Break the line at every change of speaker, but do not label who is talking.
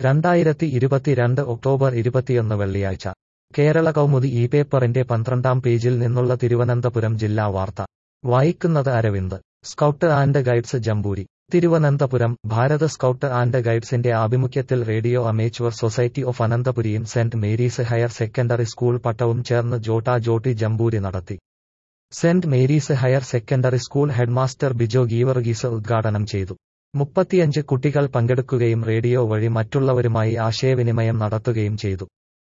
രണ്ടായിരത്തി ഇരുപത്തിരണ്ട് ഒക്ടോബർ ഇരുപത്തിയൊന്ന് വെള്ളിയാഴ്ച കേരള കൗമുദി ഈ പേപ്പറിന്റെ പന്ത്രണ്ടാം പേജിൽ നിന്നുള്ള തിരുവനന്തപുരം ജില്ലാ വാർത്ത വായിക്കുന്നത് Aravind scout and guides jamboree Thiruvananthapuram Bharat scout and ഗൈഡ്സിന്റെ ആഭിമുഖ്യത്തിൽ റേഡിയോ അമേച്വർ സൊസൈറ്റി ഓഫ് അനന്തപുരിയും saint Mary's higher secondary school പട്ടവും ചേർന്ന് ജോട്ടാ ജോട്ടി ജമ്പൂരി നടത്തി saint Mary's higher secondary school headmaster Bijo Geevarghese ഉദ്ഘാടനം ചെയ്തു മുപ്പത്തിയഞ്ച് കുട്ടികൾ പങ്കെടുക്കുകയും റേഡിയോ വഴി മറ്റുള്ളവരുമായി ആശയവിനിമയം നടത്തുകയും ചെയ്തു